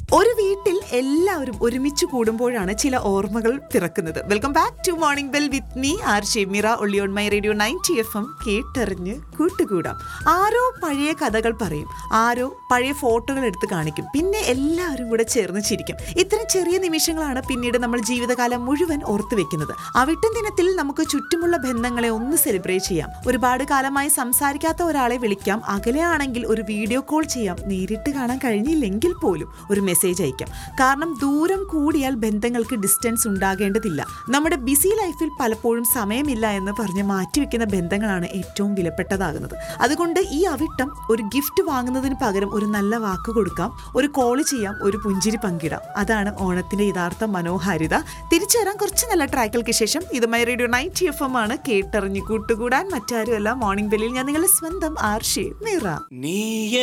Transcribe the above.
ഒരു വീട്ടിൽ എല്ലാവരും ഒരുമിച്ച് കൂടുമ്പോഴാണ് ചില ഓർമ്മകൾ പിറക്കുന്നത് welcome back to morning bell with me R ഷെമിറ ഒള്ളിയോൺ my radio ninety F M കേട്ടറിഞ്ഞ് കൂട്ടുകൂടാം ആരോ പഴയ കഥകൾ പറയും ആരോ പഴയ ഫോട്ടോകൾ എടുത്ത് കാണിക്കും പിന്നെ എല്ലാവരും കൂടെ ചേർന്ന് ചിരിക്കും ഇത്തരം ചെറിയ നിമിഷങ്ങളാണ് പിന്നീട് നമ്മൾ ജീവിതകാലം മുഴുവൻ ഓർത്തു വെക്കുന്നത് അവിട്ടം ദിനത്തിൽ നമുക്ക് ചുറ്റുമുള്ള ബന്ധങ്ങളെ ഒന്ന് സെലിബ്രേറ്റ് ചെയ്യാം ഒരുപാട് കാലമായി സംസാരിക്കാത്ത ഒരാളെ വിളിക്കാം അകലെയാണെങ്കിൽ ഒരു വീഡിയോ കോൾ ചെയ്യാം നേരിട്ട് കാണാൻ കഴിഞ്ഞില്ലെങ്കിൽ പോലും ഒരു മെസ്സേജ് അയക്കാം കാരണം ദൂരം കൂടിയാൽ ബന്ധങ്ങൾക്ക് ഡിസ്റ്റൻസ് ഉണ്ടാകേണ്ടതില്ല നമ്മുടെ ബിസി ലൈഫിൽ പലപ്പോഴും സമയമില്ല എന്ന് പറഞ്ഞ് മാറ്റിവെക്കുന്ന ബന്ധങ്ങളാണ് ഏറ്റവും വിലപ്പെട്ടതാകുന്നത് അതുകൊണ്ട് ഈ അവിട്ടം ഒരു ഗിഫ്റ്റ് വാങ്ങുന്നതിന് പകരം ഒരു നല്ല വാക്ക് കൊടുക്കാം ഒരു കോള് ചെയ്യാം ഒരു പുഞ്ചിരി പങ്കിടാം അതാണ് ഓണത്തിന്റെ യഥാർത്ഥ മനോഹാരിത തിരിച്ചു വരാൻ കുറച്ച് നല്ല ട്രാക്കുകൾക്ക് ശേഷം ഇത് my radio night F M ആണ് കേട്ടറിഞ്ഞു കൂട്ടുകൂടാൻ മറ്റാരുമല്ല മോർണിംഗ് ബെല്ലിൽ ഞാൻ നിങ്ങളുടെ സ്വന്തം ആർഷി മീറ നീ